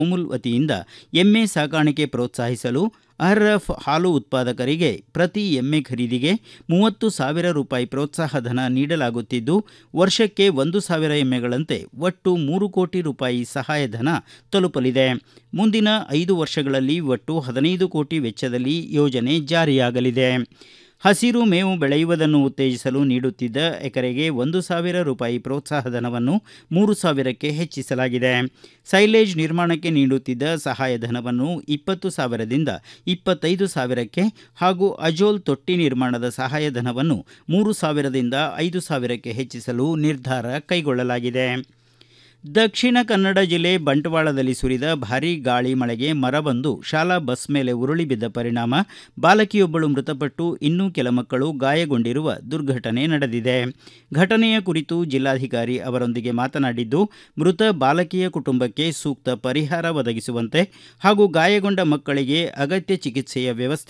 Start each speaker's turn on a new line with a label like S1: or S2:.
S1: ಅಮೂಲ್ ವತಿಯಿಂದ ಎಮ್ಮೆ ಸಾಕಾಣಿಕೆ ಪ್ರೋತ್ಸಾಹಿಸಲು ಅರ್ಹ ಹಾಲು ಉತ್ಪಾದಕರಿಗೆ ಪ್ರತಿ ಎಮ್ಮೆ ಖರೀದಿಗೆ ಮೂವತ್ತು ಸಾವಿರ ರೂಪಾಯಿ ಪ್ರೋತ್ಸಾಹಧನ ನೀಡಲಾಗುತ್ತಿದ್ದು ವರ್ಷಕ್ಕೆ ಒಂದು ಸಾವಿರ ಎಮ್ಮೆಗಳಂತೆ ಒಟ್ಟು ಮೂರು ಕೋಟಿ ರೂಪಾಯಿ ಸಹಾಯಧನ ತಲುಪಲಿದೆ ಮುಂದಿನ ಐದು ವರ್ಷಗಳಲ್ಲಿ ಒಟ್ಟು ಹದಿನೈದು ಕೋಟಿ ವೆಚ್ಚದಲ್ಲಿ ಯೋಜನೆ ಜಾರಿಯಾಗಲಿದೆ ಹಸಿರು ಮೇವು ಬೆಳೆಯುವುದನ್ನು ಉತ್ತೇಜಿಸಲು ನೀಡುತ್ತಿದ್ದ ಎಕರೆಗೆ ಒಂದು ಸಾವಿರ ರೂಪಾಯಿ ಪ್ರೋತ್ಸಾಹಧನವನ್ನು ಮೂರು ಸಾವಿರಕ್ಕೆ ಹೆಚ್ಚಿಸಲಾಗಿದೆ ಸೈಲೇಜ್ ನಿರ್ಮಾಣಕ್ಕೆ ನೀಡುತ್ತಿದ್ದ ಸಹಾಯಧನವನ್ನು ಇಪ್ಪತ್ತು ಸಾವಿರದಿಂದ ಇಪ್ಪತ್ತೈದು ಸಾವಿರಕ್ಕೆ ಹಾಗೂ ಅಜೋಲ್ ತೊಟ್ಟಿ ನಿರ್ಮಾಣದ ಸಹಾಯಧನವನ್ನು ಮೂರು ಸಾವಿರದಿಂದ ಐದು ಸಾವಿರಕ್ಕೆ ಹೆಚ್ಚಿಸಲು ನಿರ್ಧಾರ ಕೈಗೊಳ್ಳಲಾಗಿದೆ ದಕ್ಷಿಣ ಕನ್ನಡ ಜಿಲ್ಲೆ ಬಂಟ್ವಾಳದಲ್ಲಿ ಸುರಿದ ಭಾರೀ ಗಾಳಿ ಮಳೆಗೆ ಮರವೊಂದು ಶಾಲಾ ಬಸ್ ಮೇಲೆ ಉರುಳಿ ಬಿದ್ದ ಪರಿಣಾಮ ಬಾಲಕಿಯೊಬ್ಬಳು ಮೃತಪಟ್ಟು ಇನ್ನೂ ಕೆಲ ಮಕ್ಕಳು ಗಾಯಗೊಂಡಿರುವ ದುರ್ಘಟನೆ ನಡೆದಿದೆ ಘಟನೆಯ ಕುರಿತು ಜಿಲ್ಲಾಧಿಕಾರಿ ಅವರೊಂದಿಗೆ ಮಾತನಾಡಿದ್ದು ಮೃತ ಬಾಲಕಿಯ ಕುಟುಂಬಕ್ಕೆ ಸೂಕ್ತ ಪರಿಹಾರ ಒದಗಿಸುವಂತೆ ಹಾಗೂ ಗಾಯಗೊಂಡ ಮಕ್ಕಳಿಗೆ ಅಗತ್ಯ ಚಿಕಿತ್ಸೆಯ ವ್ಯವಸ್ಥೆ